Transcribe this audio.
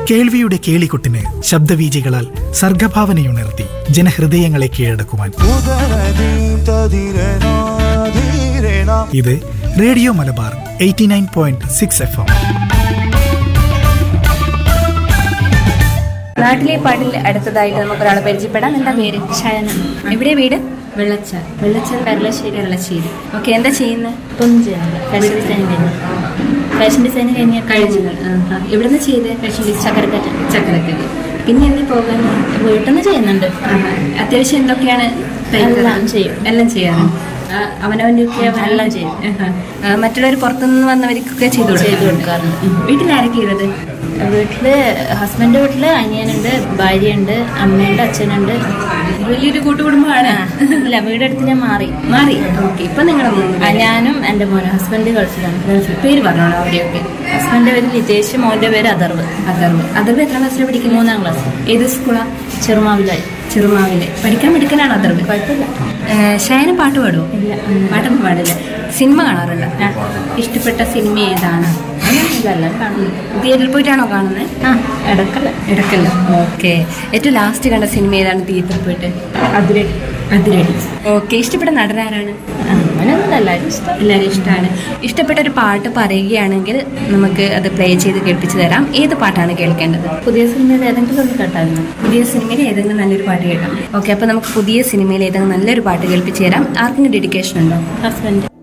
കേൾവിയുടെ കേളികൊട്ടിന് ശബ്ദവീചികളാൽ സർഗഭാവനയുണർത്തി ജനഹൃദയങ്ങളെ കീഴടക്കുവാൻ ഇത് radio Malabar eighty nine point six F M നാട്ടിലെ പാട്ടിൽ അടുത്തതായിട്ട് നമുക്ക് ഒരാളെ പരിചയപ്പെടാം എന്താ പേര് ശയന എവിടെ വീട് വെള്ളച്ചാൽ വെള്ളച്ചാൽ വെള്ളശ്ശേരി വെള്ളശ്ശേരി ഓക്കെ എന്താ ചെയ്യുന്നത് തുഞ്ചയാണ് ഫാഷൻ ഡിസൈൻ കഴിഞ്ഞു ഫാഷൻ ഡിസൈൻ കഴിഞ്ഞ കഴിഞ്ഞു എവിടുന്ന് ചെയ്ത് ഫാഷൻ ഡിസൈൻ ചക്കരക്കറ്റ ചക്രക്കല് പിന്നെ എന്ത് പോകാൻ വീട്ടിൽ നിന്ന് ചെയ്യുന്നുണ്ട് ആഹാ. അത്യാവശ്യം എന്തൊക്കെയാണ് തയ്ക്കുന്നത്? എല്ലാം ചെയ്യും. എല്ലാം ചെയ്യാറ് ആ, അവനവൻ്റെ ഒക്കെ എല്ലാം ചെയ്യും. മറ്റുള്ളവർ പുറത്തുനിന്ന് വന്നവർക്കൊക്കെ ചെയ്തു കൊടുക്കും. ചെയ്തു കൊടുക്കാറുണ്ട്. ഉം. വീട്ടിൽ ആരൊക്കെ ഉള്ളത് വീട്ടില് ഹസ്ബൻഡ് വീട്ടില് അനിയനുണ്ട് ഭാര്യയുണ്ട് അമ്മയുണ്ട് അച്ഛനുണ്ട് വലിയൊരു കൂട്ടുകുടുംബമാണ് ഇല്ല വീടെടുത്ത് ഞാൻ മാറി മാറി ഓക്കെ ഇപ്പൊ നിങ്ങൾ ആ, ഞാനും എൻ്റെ മോനും ഹസ്ബൻഡ് ഗൾഫിലാണ് പേര് പറഞ്ഞോളൂ അവിടെയൊക്കെ ഹസ്ബൻഡിന്റെ പേര് ലിതേഷ് മോന്റെ പേര് അഥർവ് അതർവ് അതർവ് എത്ര ക്ലാസ്സിൽ പഠിക്കുന്നു മൂന്നാം ക്ലാസ് ഏത് സ്കൂളാ ചെറുമാവിലായി ചെറുമാവില് പഠിക്കാൻ പഠിക്കാനാണ് അതർവ് കുഴപ്പമില്ല ഷയന പാട്ട് പാടുമോ ഇല്ല പാട്ടൊന്നും പാടില്ല സിനിമ കാണാറുണ്ടോ ഇഷ്ടപ്പെട്ട സിനിമ ഏതാണ് ഇതെല്ലാം കാണുന്നു തിയേറ്ററിൽ പോയിട്ടാണോ കാണുന്നത് ആ ഇടക്കല്ല ഇടക്കല്ല ഓക്കെ ഏറ്റവും ലാസ്റ്റ് കണ്ട സിനിമ ഏതാണ് തിയേറ്ററിൽ പോയിട്ട് അതിരടി അതിരടി ഓക്കെ ഇഷ്ടപ്പെട്ട നടനാരാണ് അങ്ങനെയൊന്നുമില്ല എല്ലാവരും ഇഷ്ടം എല്ലാവരും ഇഷ്ടമാണ് ഇഷ്ടപ്പെട്ട ഒരു പാട്ട് പറയുകയാണെങ്കിൽ നമുക്ക് അത് പ്ലേ ചെയ്ത് കേൾപ്പിച്ചു തരാം ഏത് പാട്ടാണ് കേൾക്കേണ്ടത് പുതിയ സിനിമയിൽ ഏതെങ്കിലും ഒന്ന് കേട്ടായിരുന്നു പുതിയ സിനിമയിൽ ഏതെങ്കിലും നല്ലൊരു പാട്ട് കേൾക്കാം ഓക്കെ അപ്പോൾ നമുക്ക് പുതിയ സിനിമയിൽ ഏതെങ്കിലും നല്ലൊരു പാട്ട് കേൾപ്പിച്ചു തരാം ആർക്കെങ്കിലും ഡെഡിക്കേഷൻ ഉണ്ടോ ഹസ്ബൻഡ്